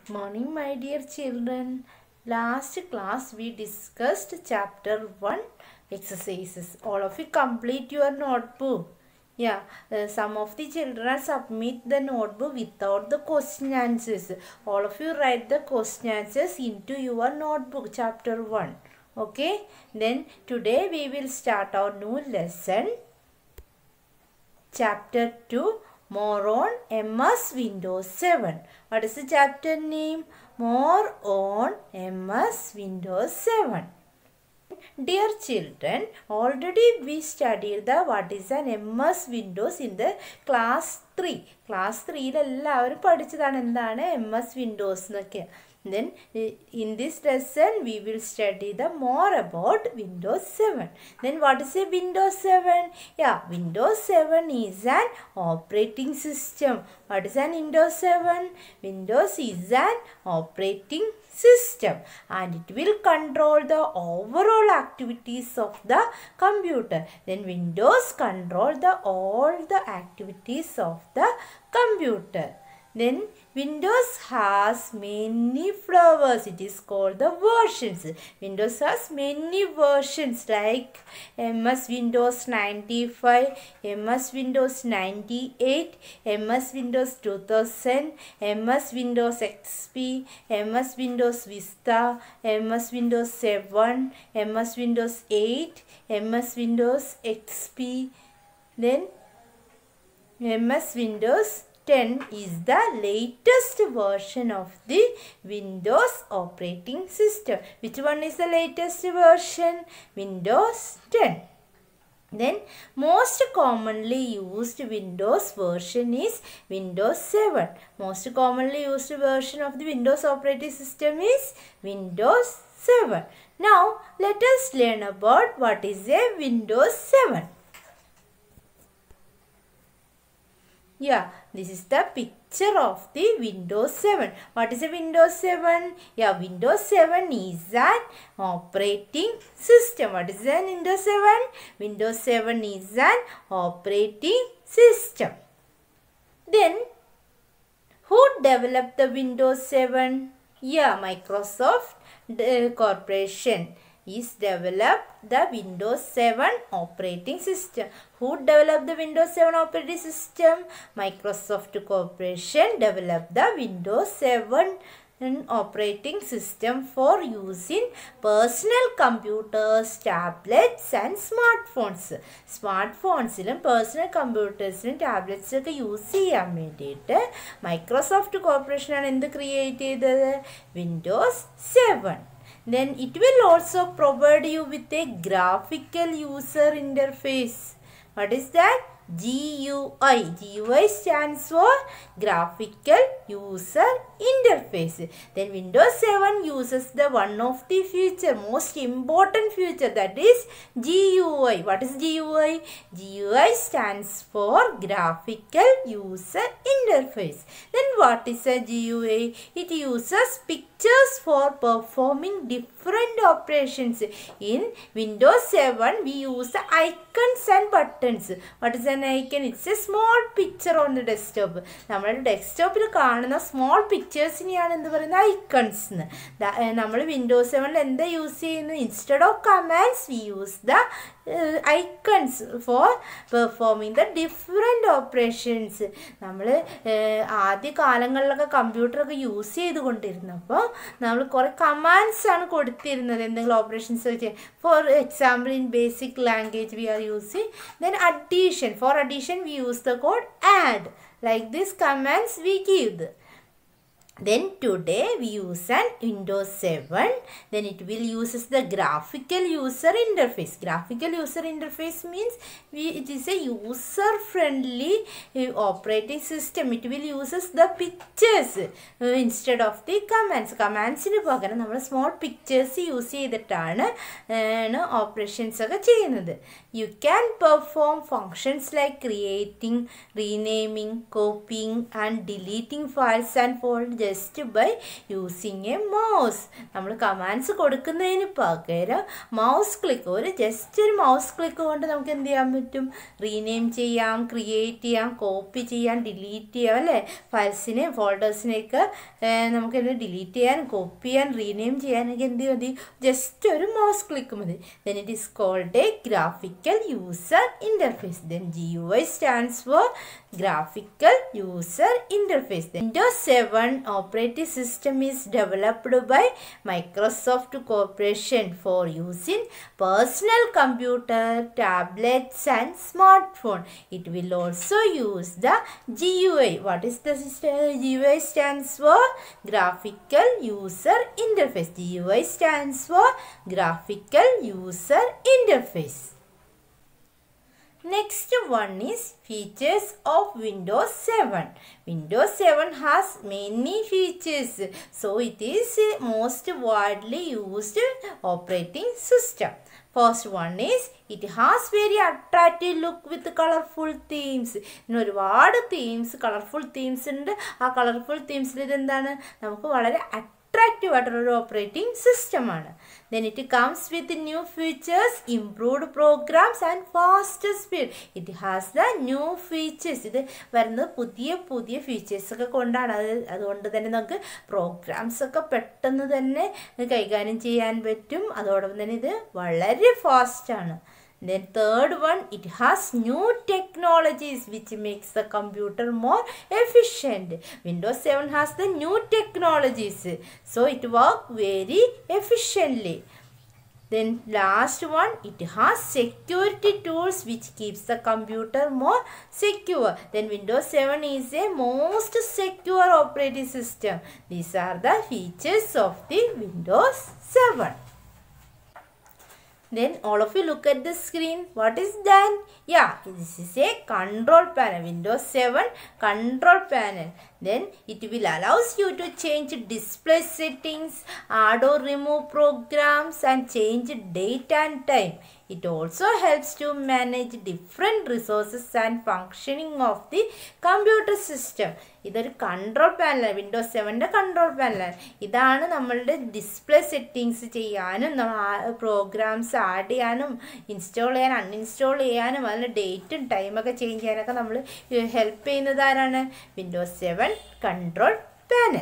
morning, my dear children. Last class we discussed chapter 1 exercises. All of you complete your notebook. Yeah, uh, some of the children submit the notebook without the question answers. All of you write the question answers into your notebook, chapter 1. Okay, then today we will start our new lesson. Chapter 2 More on MS Windows 7. What is the chapter name? More on MS Windows 7. Dear children, already we studied the what is an MS Windows in the class 3. Class ത്രീയിൽ എല്ലാവരും പഠിച്ചതാണ് എന്താണ് M S Windows എന്നൊക്കെ then in this lesson we will study the more about windows 7 then what is a windows 7 yeah windows 7 is an operating system what is an windows 7 windows is an operating system and it will control the overall activities of the computer then windows control the all the activities of the computer then windows has many flavors it is called the versions windows has many versions like ms windows 95 ms windows 98 ms windows 2000 ms windows xp ms windows vista ms windows 7 ms windows 8 ms windows xp then ms windows 10 is the latest version of the Windows operating system. Which one is the latest version? Windows 10. Then most commonly used Windows version is Windows 7. Most commonly used version of the Windows operating system is Windows 7. Now let us learn about what is a Windows 7. Yeah, this is the picture of the Windows 7. What is a Windows 7? Yeah, Windows 7 is an operating system. What is an Windows 7? Windows 7 is an operating system. Then, who developed the Windows 7? Yeah, Microsoft uh, Corporation is developed the Windows 7 operating system. Who developed the Windows 7 operating system? Microsoft Corporation developed the Windows 7 operating system for use in personal computers, tablets and smartphones. സ്മാർട്ട്ഫോൺസിലും personal കമ്പ്യൂട്ടേഴ്സിലും ടാബ്ലറ്റ്സൊക്കെ use ചെയ്യാൻ വേണ്ടിയിട്ട് Microsoft കോർപ്പറേഷനാണ് എന്ത് create ചെയ്തത് Windows seven then it will also provide you with a graphical user interface what is that GUI. GUI stands for Graphical User Interface. Then Windows 7 uses the one of the feature, most important feature that is GUI. What is GUI? GUI stands for Graphical User Interface. Then what is a GUI? It uses pictures for performing different operations. In Windows 7 we use the icons and buttons. What is an icon? It's a small picture on the desktop. നമ്മുടെ ഡെസ്ക്ടോപ്പിൽ കാണുന്ന small പിക്ചേഴ്സിനെയാണ് എന്ത് പറയുന്നത് icons എന്ന് നമ്മൾ Windows സെവനിൽ എന്താ use ചെയ്യുന്നത് instead of commands we use the icons for performing the different operations നമ്മൾ ആദ്യ കാലങ്ങളിലൊക്കെ കമ്പ്യൂട്ടറൊക്കെ യൂസ് ചെയ്തുകൊണ്ടിരുന്നപ്പോൾ നമ്മൾ കുറേ കമാൻഡ്സ് ആണ് കൊടുത്തിരുന്നത് എന്തെങ്കിലും ഓപ്പറേഷൻസ് വെച്ച് for example in basic language we are using then addition for addition we use the code add like this commands we give the then today we use an windows 7 then it will uses the graphical user interface graphical user interface means we, it is a user friendly uh, operating system it will uses the pictures uh, instead of the commands കമാൻഡ്സിന് പകരം നമ്മൾ small pictures use ചെയ്തിട്ടാണ് operations ഒക്കെ ചെയ്യുന്നത് you can perform functions like creating renaming copying and deleting files and fold just by using a mouse നമ്മൾ commands കൊടുക്കുന്നതിന് പകരം mouse click ഒരു ജസ്റ്റ് ഒരു മൗസ് ക്ലിക്ക് കൊണ്ട് നമുക്ക് എന്ത് ചെയ്യാൻ പറ്റും റീനെയിം ചെയ്യാം ക്രിയേറ്റ് ചെയ്യാം കോപ്പി ചെയ്യാം ഡിലീറ്റ് ചെയ്യാം അല്ലേ ഫയൽസിനെ ഫോൾഡേഴ്സിനെയൊക്കെ നമുക്ക് ഡിലീറ്റ് ചെയ്യാൻ കോപ്പി ചെയ്യാൻ റീനെയിം ചെയ്യാനൊക്കെ എന്ത് മതി ജസ്റ്റ് ഒരു മൗസ് ക്ലിക്ക് മതി then it is called a graphical user interface then G U I stands for graphical user interface. The Windows 7 operating system is developed by Microsoft Corporation for use in personal computer, tablets and smartphone. It will also use the GUI. What is the system? GUI stands for Graphical User Interface. GUI stands for Graphical User Interface. Next one is features of Windows 7. Windows 7 has many features. So it is most widely used operating system. First one is it has very attractive look with colorful themes. ഇന്ന് ഒരുപാട് themes colourful themes ഉണ്ട് ആ colourful തീംസിൽ ഇതെന്താണ് നമുക്ക് വളരെ attractive ആയിട്ടുള്ള ഒരു operating സിസ്റ്റമാണ് then it comes with new features improved programs and fast speed it has the new features ഇത് വരുന്നത് പുതിയ പുതിയ ഫീച്ചേഴ്സ് ഒക്കെ കൊണ്ടാണ് അത് അതുകൊണ്ട് തന്നെ നമുക്ക് പ്രോഗ്രാംസ് ഒക്കെ പെട്ടെന്ന് തന്നെ കൈകാര്യം ചെയ്യാൻ പറ്റും അതോടൊപ്പം തന്നെ ഇത് വളരെ ഫാസ്റ്റാണ് Then third one, it has new technologies which makes the computer more efficient. Windows 7 has the new technologies. So it work very efficiently. Then last one, it has security tools which keeps the computer more secure. Then Windows 7 is a most secure operating system. These are the features of the Windows 7. Then all of you look at the screen. What is that? Yeah, this is a control panel. Windows 7 control panel. Then it will allows you to change display settings, add or remove programs and change date and time. It also helps to manage different resources and functioning of the computer system. ഇതൊരു control പാനലാണ് Windows സെവൻ്റെ control പാനലാണ് ഇതാണ് നമ്മളുടെ display settings ചെയ്യാനും programs add ചെയ്യാനും install ചെയ്യാൻ uninstall ചെയ്യാനും അതിൻ്റെ ഡേറ്റും ടൈമൊക്കെ ചേഞ്ച് ചെയ്യാനൊക്കെ നമ്മൾ ഹെൽപ്പ് ചെയ്യുന്നത് ആരാണ് Windows seven control panel.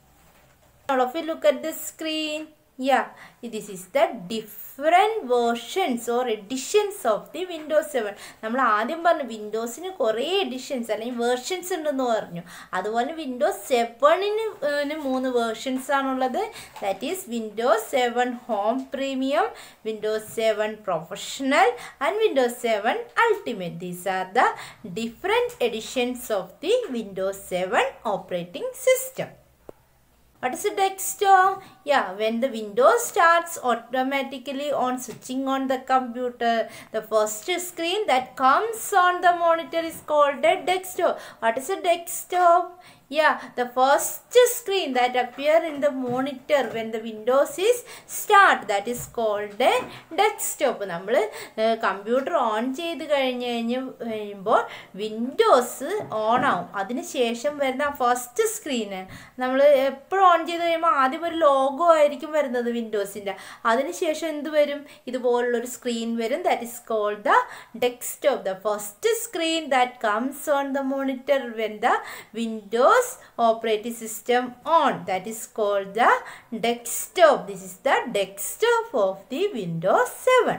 All of you look at the screen. Yeah, this is the different versions or editions of the Windows 7. നമ്മൾ ആദ്യം പറഞ്ഞു വിൻഡോസിന് കുറേ എഡിഷൻസ് അല്ലെങ്കിൽ വേർഷൻസ് ഉണ്ടെന്ന് പറഞ്ഞു അതുപോലെ വിൻഡോസ് സെവനിന് മൂന്ന് വേർഷൻസ് ആണുള്ളത് that is Windows seven home premium Windows seven professional and Windows seven ultimate these are the different editions of the Windows seven operating system What is a desktop? Yeah, when the Windows starts automatically on switching on the computer, the first screen that comes on the monitor is called a desktop. What is a desktop? Yeah, the first screen that appear in the monitor when the Windows is start that is called a desktop. നമ്മൾ computer on ചെയ്ത് കഴിഞ്ഞ് കഴിഞ്ഞ് കഴിയുമ്പോൾ Windows on ആവും അതിനുശേഷം വരുന്ന first screen നമ്മൾ എപ്പോഴും ഓൺ ചെയ്ത് കഴിയുമ്പോൾ ആദ്യം ഒരു ലോഗോ ആയിരിക്കും വരുന്നത് വിൻഡോസിൻ്റെ അതിനുശേഷം എന്ത് വരും ഇതുപോലുള്ളൊരു സ്ക്രീൻ വരും that is called the desktop the first screen that comes on the monitor when the Windows operating system on that is called the desktop this is the desktop of the windows 7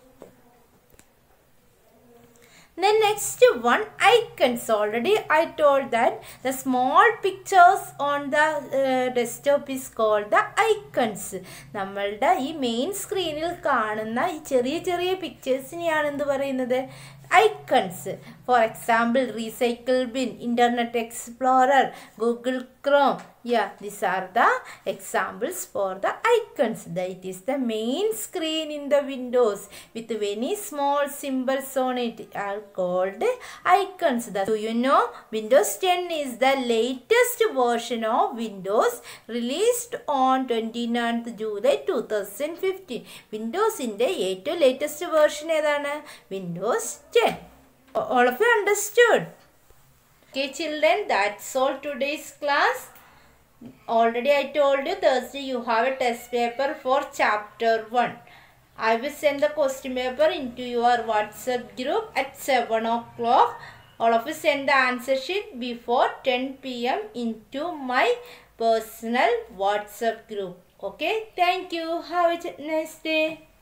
then next one icons already i told that the small pictures on the uh, desktop is called the icons നമ്മളുടെ ഈ main സ്ക്രീനിൽ കാണുന്ന ഈ ചെറിയ ചെറിയ പിക്ചേഴ്സിനെയാണ് എന്ത് പറയുന്നത് icons for example recycle bin internet explorer Google Chrome yeah this are the examples for the icons the it is the main screen in the Windows with many small symbols on it are called icons the you know Windows ten is the latest version of Windows released on twenty ninth July two thousand fifteen വിൻഡോസിൻ്റെ ഏറ്റവും latest version ഏതാണ് Windows 10. All of you understood? Okay children, that's all today's class. already I told you Thursday you have a test paper for chapter 1. I will send the question paper into your WhatsApp group at 7 o'clock. All of you send the answer sheet before 10 pm into my personal WhatsApp group. Okay, thank you. Have a nice day.